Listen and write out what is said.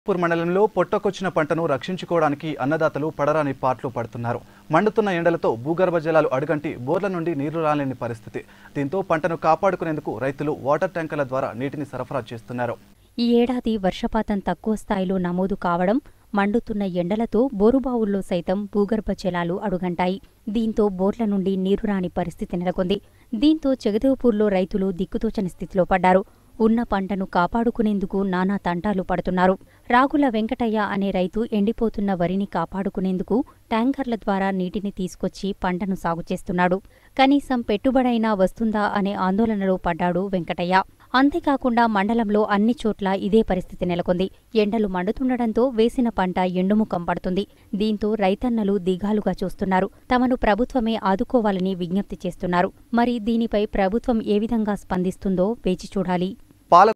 poor మండలంలో పొట్టకొచ్చిన పంటను రక్షించుకోవడానికి అన్నదాతలు పడరాని పాట్లు పడుతున్నారు మండుతున్న ఎండలతో భూగర్భ జలాలు అడుగంటి బోర్ల నుండి నీళ్లు రాలేని పరిస్థితి దీంతో పంటను కాపాడుకునేందుకు రైతులు వాటర్ ట్యాంకర్ల ద్వారా నీటిని సరఫరా చేస్తున్నారు ఈ ఏడాది వర్షపాతం తక్కువ స్థాయిలో నమోదు కావడం మండుతున్న ఎండలతో బోరుబావుల్లో సైతం భూగర్భ జలాలు అడుగంటాయి దీంతో బోర్ల నుండి నీరు రాని పరిస్థితి నెలకొంది దీంతో జగదేవ్పూర్లో రైతులు దిక్కుతోచని స్థితిలో పడ్డారు ఉన్న పంటను కాపాడుకునేందుకు నానా తంటాలు పడుతున్నారు రాగుల వెంకటయ్య అనే రైతు ఎండిపోతున్న వరిని కాపాడుకునేందుకు ట్యాంకర్ల ద్వారా నీటిని తీసుకొచ్చి పంటను సాగు చేస్తున్నాడు కనీసం పెట్టుబడైనా వస్తుందా అనే ఆందోళనలో పడ్డాడు వెంకటయ్య అంతేకాకుండా మండలంలో అన్ని చోట్ల ఇదే పరిస్థితి నెలకొంది ఎండలు మండుతుండటంతో వేసిన పంట ఎండుముఖం పడుతుంది దీంతో రైతన్నలు దిగాలుగా చూస్తున్నారు తమను ప్రభుత్వమే ఆదుకోవాలని విజ్ఞప్తి చేస్తున్నారు మరి దీనిపై ప్రభుత్వం ఏ విధంగా స్పందిస్తుందో వేచి చూడాలి పాల